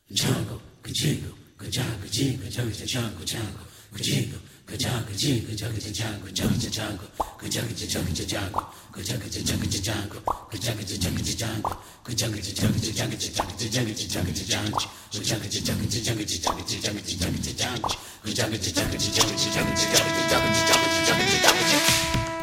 Jungle, Kajigo, Kajaga, Jiga, Jugga, Jungle, Jungle, Kajigo, Kajaga, Jiga, Jugga, Jungle, Jugga, Jungle, Kajaga, Jugga, Jungle, Kajaga, Jugga, Jungle, Kajaga, Jugga, Jungle, Kajaga, Jugga, Jugga, Jugga, Jugga, Jugga, Jungle, Kajaga, Jugga, Jugga, Jugga, Jugga, Jugga, Jungle, Kajaga, Jugga, Jugga, Jugga, Jugga, Jugga, Jugga,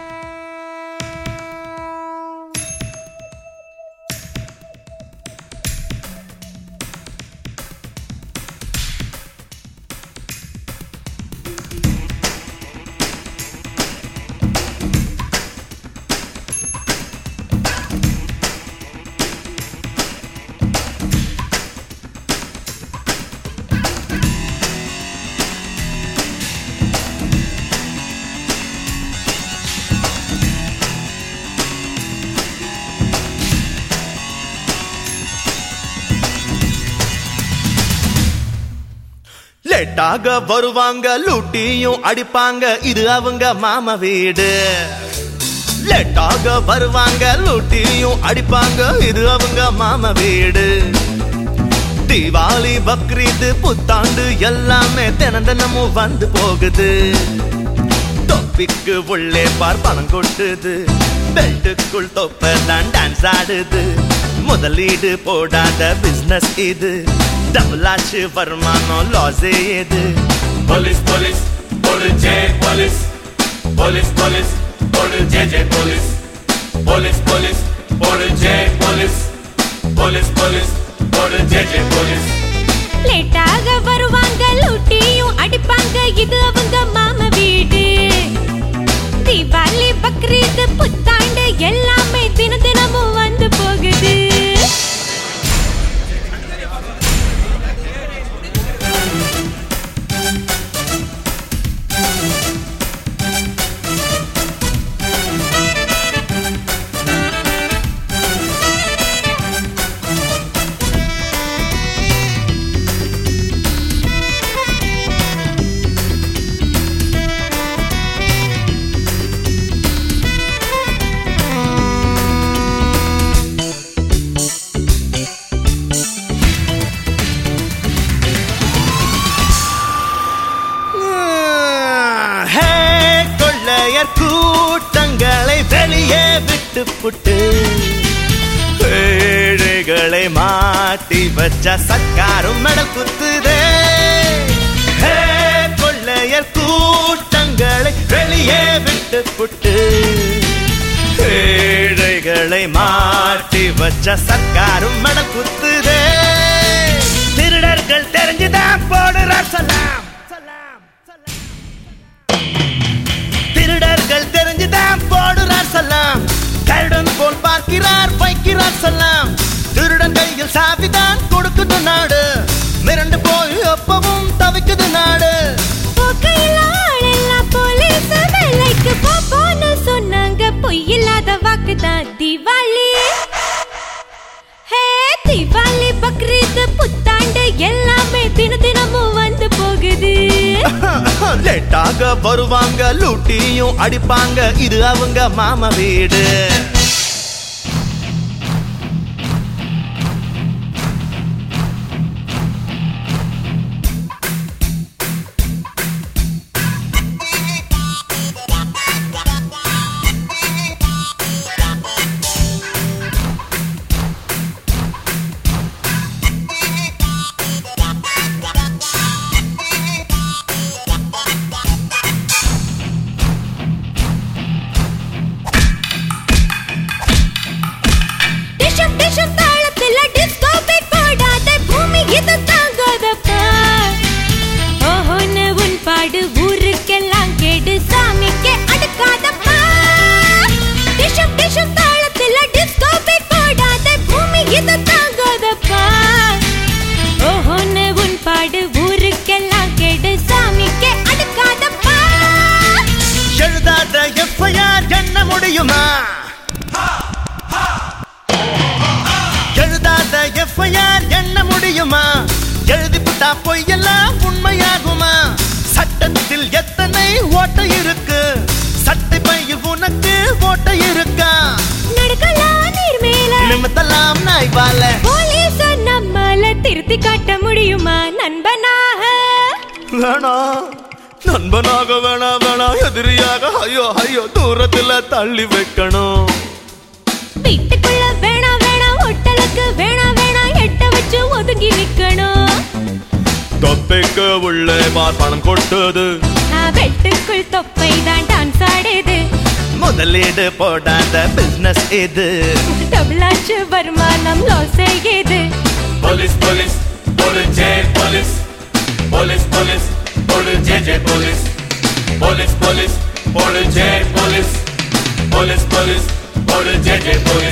லேட்டாக வருவாங்க லூட்டியும் அடிப்பாங்க இது அவங்க மாமா வீடு லேட்டாக வருவாங்க லூட்டியும் அடிப்பாங்க இது அவங்க மாமா வீடு தீபாவளி பக்ரீத் புத்தாண்டு எல்லாமே தினம் தினமும் வந்து போகுது தொப்பிக்கு உள்ளே பார் பணம் கொட்டுது பெல்ட்டுக்குள் தொப்ப தான் டான்ஸ் ஆடுது முதலீடு போடாத பிசினஸ் இது டபுளாச்சு வருமானம் லாஸே இது Police, police, police, J police. Police, police, police, JJ police. Police, police, police, J police. Police, police, police, JJ police. லேட்டாக வருவாங்க லூட்டியும் அடிப்பாங்க இது அவங்க மாமா வீடு தீபாவளி பக்ரீத் புத்தாண்டு எல்லாமே தின தினமும் வந்து போகுது ஹே கொள்ளையர் கூட்டங்களை வெளியே விட்டு புட்டு ஏழைகளை மாட்டி வச்ச சர்க்காரும் மெடல் குத்துதே ஹே கொள்ளையர் கூட்டங்களை வெளியே விட்டு புட்டு ஏழைகளை மாட்டி வச்ச சர்க்காரும் மெடல் குத்துதே திருடர்கள் தெரிஞ்சுதான் போடுறார் சலாம் சலாம் சலாம் திருடர்கள் தெரிஞ்சுதான் போடுறார் சலாம் கருடன் போல் பார்க்கிறார் வைக்கிறார் சலாம் திருடன் கையில் சாவிதான் கொடுக்குது நாடு மிரண்டு போய் எப்பவும் தவிக்குது நாடு போக்கையில ஆளெல்லாம் போலீஸ் வேலைக்கு போ போன்னு சொன்னாங்க பொய் இல்லாத வாக்கு தான் தீபாவளி ஹே தீபாவளி பக்ரீத் புத்தாண்டு எல்லாமே தின தினமும் வந்து போகுது லேட்டாக வருவாங்க லூட்டியும் அடிப்பாங்க இது அவங்க மாமா வீடு டிஷம் டிஷம் தாளத்துல டிஸ்கோ பீட் போடாத பூமி இது தாங்காதப்பா ஓஹோன்னு உன் பாடு ஊருக்கெல்லாம் கேடு சாமிக்கு அடுக்காதப்பா டிஷம் டிஷம் தாளத்துல டிஸ்கோ பீட் போடாத பூமி இது தாங்காதப்பா ஓஹோன்னு உன் பாடு ஊருக்கெல்லாம் கேடு சாமிக்கு அடுக்காதப்பா எழுதாத எஃப்ஐஆர் என்ன முடியுமா எழுதாத எஃப்ஐஆர் என்ன முடியுமா எழுதிவிட்டா பொய்யெல்லாம் உண்மையாகுமா சட்டத்தில் எத்தனை ஓட்டை இருக்கு சட்டை பையில் உனக்கு ஓட்டை இருக்கா நடக்கலாம் நீர் மேல நிமித்தலாம் நாய் வாழ போலீஸ் நம்மால திரு நிறுத்தி காட்ட முடியுமா நண்பனாக வேணாம் நண்பனாக வேணா வேணா எதிரியாக ஐயோ ஐயோ தூரத்துல தள்ளி வைக்கணும் வீட்டுக்குள்ள வேணா வேணா ஹோட்டலுக்கு வேணா வேணா எட்ட வச்சு ஒதுங்கி நிக்கணும் தொப்பைக்கு உள்ளே பார் பணம் கொட்டுது நான் வெட்டுக்குள் தொப்பை தான் டான்ஸ் ஆடுது முதலீடு போடாத பிசினஸ் இது டபுளாச்சு வருமானம் லாஸ் செய்யுது Police, police, போடு ஜே போலீஸ் போலீஸ் போலீஸ் போடு ஜே ஜே போலீஸ் போலீஸ் போலீஸ் போடு ஜே போலீஸ் போலீஸ் போலீஸ் போடு ஜே ஜே போலீஸ்